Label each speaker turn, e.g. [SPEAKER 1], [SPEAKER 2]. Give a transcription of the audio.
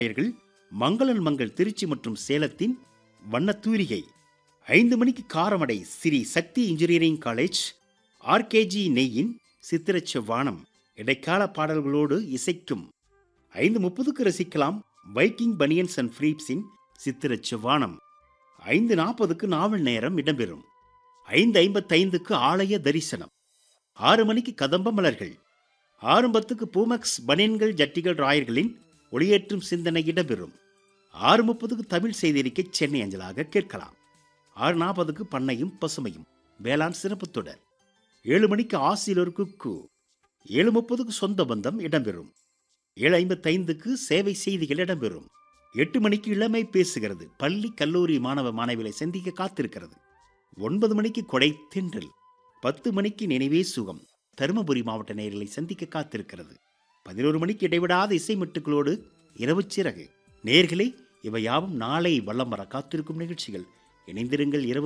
[SPEAKER 1] நேயர்கள் மங்களன் மங்கள் திருச்சி மற்றும் சேலத்தின் வண்ணத்தூரிகை ஐந்து மணிக்கு Karamadai Sri Sakthi engineering college RKG நெய்யின் சித்திரச் செவ்வானம் இடைக்கால பாடல்களோடு இசைக்கும் ஐந்து முப்பதுக்கு ரசிக்கலாம் வைக்கிங் பனியன்ஸ் அண்ட் ஃப்ரீப்ஸின் சித்திரச் செவ்வானம் ஐந்து நாற்பதுக்கு நாவல் நேரம் இடம்பெறும் ஐந்து ஐம்பத்தைந்துக்கு ஆலய தரிசனம் ஆறு மணிக்கு கதம்ப மலர்கள் ஆறு பத்துக்கு பூமக்ஸ் பனியன்கள் ஜட்டிகள் ராயர்களின் ஒளியேற்றும் சிந்தனை இடம்பெறும் ஆறு முப்பதுக்கு தமிழ் செய்தியறிக்கை சென்னை அஞ்சலாக கேட்கலாம் ஆறு நாற்பதுக்கு பண்ணையும் பசுமையும் வேளாண் சிறப்பு தொடர் ஏழு மணிக்கு ஆசிலர் குக்கு ஏழு முப்பதுக்கு சொந்த பந்தம் இடம்பெறும் ஏழு ஐம்பத்தைந்துக்கு சேவை செய்திகள் இடம்பெறும் எட்டு மணிக்கு இளமை பேசுகிறது பள்ளி கல்லூரி மாணவ மாணவிகளை சந்திக்க காத்திருக்கிறது ஒன்பது மணிக்கு கொடை தென்றல் பத்து மணிக்கு நினைவே சுகம் தருமபுரி மாவட்ட நேயர்களை சந்திக்க காத்திருக்கிறது பதினோரு மணிக்கு இடைவிடாத இசை மெட்டுக்களோடு இரவு சிறகு நேர்களே இவை யாவும் நாளை வல்லம் வர காத்திருக்கும் நிகழ்ச்சிகள் இணைந்திருங்கள் இரவு